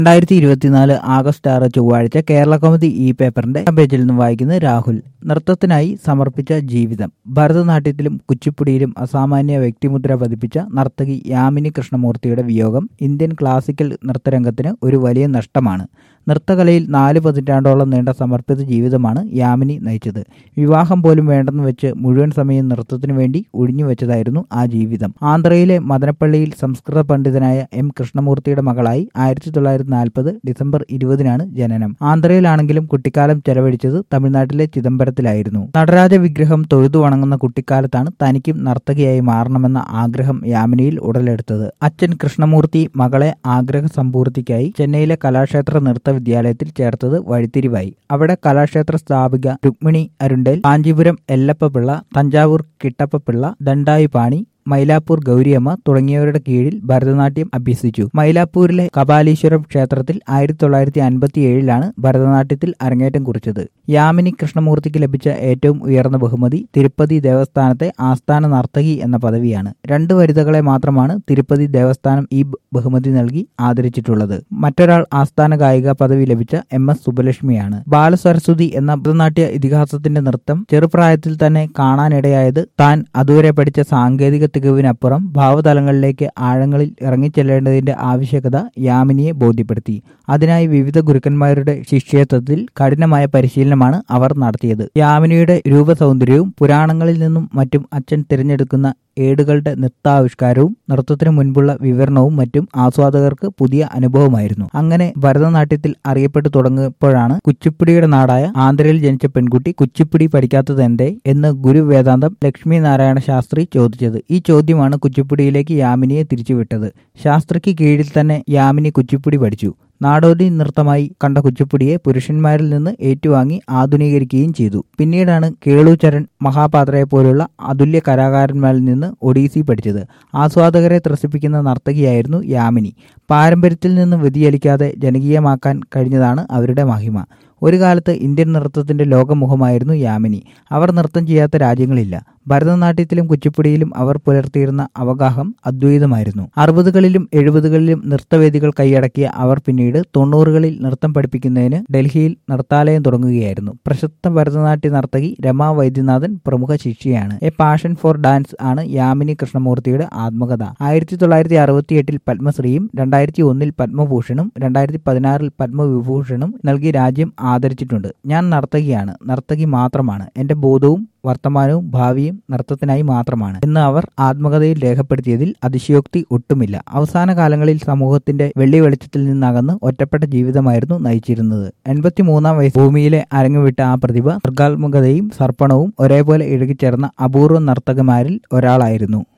രണ്ടായിരത്തി ഇരുപത്തിനാല് ആഗസ്റ്റ് ആറ് ചൊവ്വാഴ്ച കേരള കൗമുദി ഇ പേപ്പറിന്റെ പേജിൽ നിന്നും വായിക്കുന്നത് രാഹുൽ നൃത്തത്തിനായി സമർപ്പിച്ച ജീവിതം ഭരതനാട്യത്തിലും കുച്ചിപ്പുടിയിലും അസാമാന്യ വ്യക്തിമുദ്ര പതിപ്പിച്ച നർത്തകി യാമിനി കൃഷ്ണമൂർത്തിയുടെ വിയോഗം ഇന്ത്യൻ ക്ലാസിക്കൽ നൃത്തരംഗത്തിന് ഒരു വലിയ നഷ്ടമാണ് നൃത്തകലയിൽ നാല് പതിറ്റാണ്ടോളം നീണ്ട സമർപ്പിത ജീവിതമാണ് യാമിനി നയിച്ചത് വിവാഹം പോലും വേണ്ടെന്ന് വെച്ച് മുഴുവൻ സമയം നൃത്തത്തിനു വേണ്ടി ഒഴിഞ്ഞു വെച്ചതായിരുന്നു ആ ജീവിതം ആന്ധ്രയിലെ മദനപ്പള്ളിയിൽ സംസ്കൃത പണ്ഡിതനായ എം കൃഷ്ണമൂർത്തിയുടെ മകളായി ആയിരത്തി തൊള്ളായിരത്തി നാൽപ്പത് ഡിസംബർ ഇരുപതിനാണ് ജനനം ആന്ധ്രയിലാണെങ്കിലും കുട്ടിക്കാലം ചെലവഴിച്ചത് തമിഴ്നാട്ടിലെ ചിദംബരത്തിലായിരുന്നു നടരാജ വിഗ്രഹം തൊഴുതു വണങ്ങുന്ന കുട്ടിക്കാലത്താണ് തനിക്കും നർത്തകിയായി മാറണമെന്ന ആഗ്രഹം യാമിനിയിൽ ഉടലെടുത്തത് അച്ഛൻ കൃഷ്ണമൂർത്തി മകളെ ആഗ്രഹ സമ്പൂർത്തിക്കായി ചെന്നൈയിലെ കലാക്ഷേത്ര നൃത്ത വിദ്യാലയത്തിൽ ചേർത്തത് വഴിത്തിരിവായി അവിടെ കലാക്ഷേത്ര സ്ഥാപിക രുക്മിണി അരുണ്ടേൽ കാഞ്ചീപുരം എല്ലപ്പപിള്ള തഞ്ചാവൂർ കിട്ടപ്പപിള്ള ദണ്ടായി പാണി മൈലാപ്പൂർ ഗൗരിയമ്മ തുടങ്ങിയവരുടെ കീഴിൽ ഭരതനാട്യം അഭ്യസിച്ചു മൈലാപ്പൂരിലെ കപാലീശ്വരം ക്ഷേത്രത്തിൽ ആയിരത്തി തൊള്ളായിരത്തി അൻപത്തി ഏഴിലാണ് ഭരതനാട്യത്തിൽ അരങ്ങേറ്റം കുറിച്ചത് യാമിനി കൃഷ്ണമൂർത്തിക്ക് ലഭിച്ച ഏറ്റവും ഉയർന്ന ബഹുമതി തിരുപ്പതി ദേവസ്ഥാനത്തെ ആസ്ഥാന നർത്തകി എന്ന പദവിയാണ് രണ്ട് വനിതകളെ മാത്രമാണ് തിരുപ്പതി ദേവസ്ഥാനം ഈ ബഹുമതി നൽകി ആദരിച്ചിട്ടുള്ളത് മറ്റൊരാൾ ആസ്ഥാന ഗായിക പദവി ലഭിച്ച എം എസ് സുബലക്ഷ്മിയാണ് ബാലസരസ്വതി എന്ന ഭരതനാട്യ ഇതിഹാസത്തിന്റെ നൃത്തം ചെറുപ്രായത്തിൽ തന്നെ കാണാനിടയായത് താൻ അതുവരെ പഠിച്ച സാങ്കേതിക തികവിനപ്പുറം ഭാവതലങ്ങളിലേക്ക് ആഴങ്ങളിൽ ഇറങ്ങിച്ചെല്ലേണ്ടതിന്റെ ആവശ്യകത യാമിനിയെ ബോധ്യപ്പെടുത്തി അതിനായി വിവിധ ഗുരുക്കന്മാരുടെ ശിഷ്യത്വത്തിൽ കഠിനമായ പരിശീലനമാണ് അവർ നടത്തിയത് യാമിനിയുടെ രൂപസൗന്ദര്യവും പുരാണങ്ങളിൽ നിന്നും മറ്റും അച്ഛൻ തിരഞ്ഞെടുക്കുന്ന ഏടുകളുടെ നൃത്താവിഷ്കാരവും നൃത്തത്തിനു മുൻപുള്ള വിവരണവും മറ്റും ആസ്വാദകർക്ക് പുതിയ അനുഭവമായിരുന്നു അങ്ങനെ ഭരതനാട്യത്തിൽ അറിയപ്പെട്ടു തുടങ്ങിയപ്പോഴാണ് കുച്ചിപ്പുടിയുടെ നാടായ ആന്ധ്രയിൽ ജനിച്ച പെൺകുട്ടി കുച്ചിപ്പുടി പഠിക്കാത്തത് എന്തേ എന്ന് ഗുരു വേദാന്തം ലക്ഷ്മി നാരായണ ശാസ്ത്രി ചോദിച്ചത് ഈ ചോദ്യമാണ് കുച്ചിപ്പുടിയിലേക്ക് യാമിനിയെ തിരിച്ചുവിട്ടത് ശാസ്ത്രിക്ക് കീഴിൽ തന്നെ യാമിനി കുച്ചിപ്പുടി പഠിച്ചു നാടോടി നൃത്തമായി കണ്ട കുച്ചിപ്പുടിയെ പുരുഷന്മാരിൽ നിന്ന് ഏറ്റുവാങ്ങി ആധുനീകരിക്കുകയും ചെയ്തു പിന്നീടാണ് കേളുചരൺ മഹാപാത്രയെ പോലുള്ള അതുല്യ കലാകാരന്മാരിൽ നിന്ന് ഒഡീസി പഠിച്ചത് ആസ്വാദകരെ ത്രസിപ്പിക്കുന്ന നർത്തകിയായിരുന്നു യാമിനി പാരമ്പര്യത്തിൽ നിന്ന് വ്യതിചലിക്കാതെ ജനകീയമാക്കാൻ കഴിഞ്ഞതാണ് അവരുടെ മഹിമ ഒരു കാലത്ത് ഇന്ത്യൻ നൃത്തത്തിന്റെ ലോകമുഖമായിരുന്നു യാമിനി അവർ നൃത്തം ചെയ്യാത്ത രാജ്യങ്ങളില്ല ഭരതനാട്യത്തിലും കുച്ചിപ്പുടിയിലും അവർ പുലർത്തിയിരുന്ന അവഗാഹം അദ്വൈതമായിരുന്നു അറുപതുകളിലും എഴുപതുകളിലും നൃത്തവേദികൾ കൈയടക്കിയ അവർ പിന്നീട് തൊണ്ണൂറുകളിൽ നൃത്തം പഠിപ്പിക്കുന്നതിന് ഡൽഹിയിൽ നൃത്താലയം തുടങ്ങുകയായിരുന്നു പ്രശസ്ത ഭരതനാട്യ നർത്തകി രമാ വൈദ്യനാഥൻ പ്രമുഖ ശിഷ്യയാണ് എ പാഷൻ ഫോർ ഡാൻസ് ആണ് യാമിനി കൃഷ്ണമൂർത്തിയുടെ ആത്മകഥ ആയിരത്തി തൊള്ളായിരത്തി അറുപത്തിയെട്ടിൽ പത്മശ്രീയും രണ്ടായിരത്തി ഒന്നിൽ പത്മഭൂഷണും രണ്ടായിരത്തി പതിനാറിൽ പത്മവിഭൂഷണും നൽകി രാജ്യം ആദരിച്ചിട്ടുണ്ട് ഞാൻ നർത്തകിയാണ് നർത്തകി മാത്രമാണ് എന്റെ ബോധവും വർത്തമാനവും ഭാവിയും നൃത്തത്തിനായി മാത്രമാണ് എന്ന് അവർ ആത്മകഥയിൽ രേഖപ്പെടുത്തിയതിൽ അതിശയോക്തി ഒട്ടുമില്ല അവസാന കാലങ്ങളിൽ സമൂഹത്തിന്റെ വെള്ളി വെളിച്ചത്തിൽ നിന്നകന്ന് ഒറ്റപ്പെട്ട ജീവിതമായിരുന്നു നയിച്ചിരുന്നത് എൺപത്തിമൂന്നാം വയസ്സ് ഭൂമിയിലെ അരങ്ങുവിട്ട ആ പ്രതിഭ സർഗാത്മകതയും സർപ്പണവും ഒരേപോലെ ഇഴുകിച്ചേർന്ന അപൂർവ നർത്തകന്മാരിൽ ഒരാളായിരുന്നു